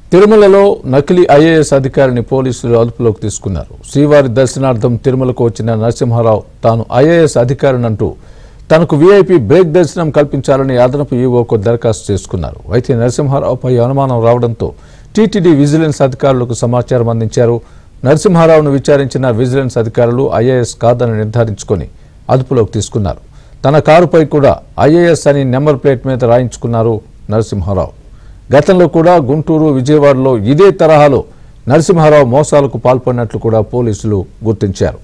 తిరుమలలో నకిలీ ఐఏఎస్ అధికారిని పోలీసులు అదుపులోకి తీసుకున్నారు శ్రీవారి దర్శనార్థం తిరుమలకు వచ్చిన నరసింహారావు తాను ఐఏఎస్ అధికారినంటూ తనకు వీఐపీ బ్రేక్ దర్శనం కల్పించాలని అదనపు ఈవోకు దరఖాస్తు చేసుకున్నారు అయితే నరసింహారావుపై అనుమానం రావడంతో టీటీడీ విజిలెన్స్ అధికారులకు సమాచారం అందించారు నరసింహారావును విచారించిన విజిలెన్స్ అధికారులు ఐఏఎస్ కాదని నిర్ధారించుకొని అదుపులోకి తీసుకున్నారు తన కారుపై కూడా ఐఏఎస్ అని నెంబర్ ప్లేట్ మీద రాయించుకున్నారు నరసింహారావు గతంలో కూడా గుంటూరు విజయవాడలో ఇదే తరహాలో నరసింహారావు మోసాలకు పాల్పడినట్లు కూడా పోలీసులు గుర్తించారు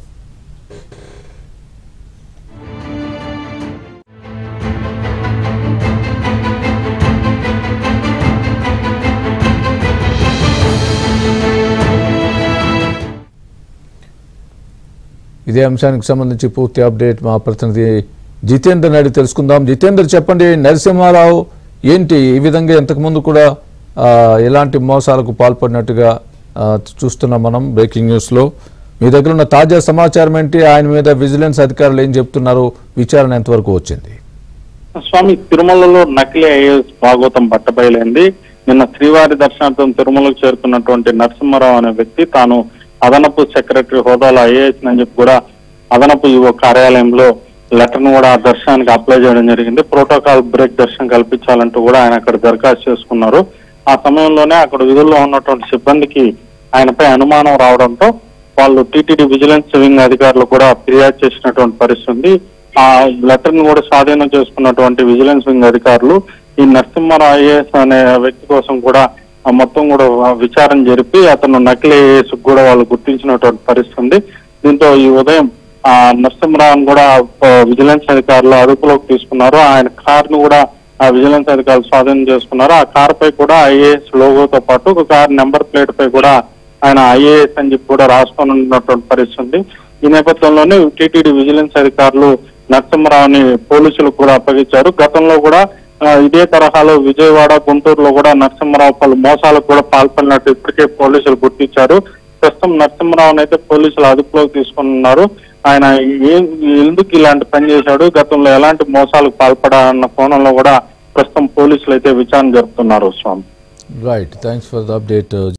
ఇదే అంశానికి సంబంధించి పూర్తి అప్డేట్ మా ప్రతినిధి జితేందర్ నాయుడు తెలుసుకుందాం జితేందర్ చెప్పండి నరసింహారావు ఏంటి ఈ విధంగా ఇంతకుముందు కూడా ఆ, ఎలాంటి మోసాలకు పాల్పడినట్టుగా ఆ, చూస్తున్నాం మనం బ్రేకింగ్ న్యూస్లో మీ దగ్గర ఉన్న తాజా సమాచారం ఏంటి ఆయన మీద విజిలెన్స్ అధికారులు ఏం చెప్తున్నారు విచారణ ఎంతవరకు వచ్చింది స్వామి తిరుమలలో నకిలీ ఐఏఎస్ భాగవతం బట్టబయలైంది నిన్న శ్రీవారి దర్శనార్థం తిరుమలకు చేరుకున్నటువంటి నరసింహారావు అనే వ్యక్తి తాను అదనపు సెక్రటరీ హోదాలో ఐఏఎస్ అని చెప్పి కూడా అదనపు ఈవో కార్యాలయంలో లెటర్ ను కూడా ఆ దర్శనానికి అప్లై చేయడం జరిగింది ప్రోటోకాల్ బ్రేక్ దర్శనం కల్పించాలంటూ కూడా ఆయన అక్కడ దరఖాస్తు చేసుకున్నారు ఆ సమయంలోనే అక్కడ విధుల్లో ఉన్నటువంటి సిబ్బందికి ఆయనపై అనుమానం రావడంతో వాళ్ళు టీటీడీ విజిలెన్స్ వింగ్ అధికారులు కూడా ఫిర్యాదు చేసినటువంటి పరిస్థితి ఉంది ఆ లెటర్ ని కూడా స్వాధీనం చేసుకున్నటువంటి విజిలెన్స్ వింగ్ అధికారులు ఈ నరసింహారావు ఐఏఎస్ అనే వ్యక్తి కోసం కూడా ఆ మొత్తం కూడా విచారణ జరిపి అతను నకిలీ ఐఏఎస్ కూడా వాళ్ళు గుర్తించినటువంటి పరిస్థితి ఉంది దీంతో ఈ ఉదయం ఆ నరసింహరావును కూడా ఆ, విజిలెన్స్ అధికారులు అదుపులోకి తీసుకున్నారు ఆయన కార్ ను కూడా ఆ విజిలెన్స్ అధికారులు స్వాధీనం చేసుకున్నారు ఆ కార్ పై కూడా ఐఏఎస్ లోగోతో పాటు ఒక కార్ నెంబర్ ప్లేట్ పై కూడా ఆయన ఐఏఎస్ అని చెప్పి కూడా రాసుకొని ఉన్నటువంటి పరిస్థితి ఉంది ఈ నేపథ్యంలోనే టీటీడీ విజిలెన్స్ అధికారులు నరసింహరావుని పోలీసులకు కూడా అప్పగించారు గతంలో కూడా ఆ, ఇదే తరహాలో విజయవాడ గుంటూరులో కూడా నరసింహరావు పలు మోసాలకు కూడా పాల్పడినట్టు ఇప్పటికే పోలీసులు గుర్తించారు ప్రస్తుతం నరసింహరావుని అయితే పోలీసులు అదుపులోకి తీసుకున్నారు ఆయన ఏ ఎందుకు ఇలాంటి పని చేశాడు గతంలో ఎలాంటి మోసాలకు పాల్పడాలన్న కోణంలో కూడా ప్రస్తుతం పోలీసులు అయితే విచారణ జరుపుతున్నారు స్వామి right thanks for the update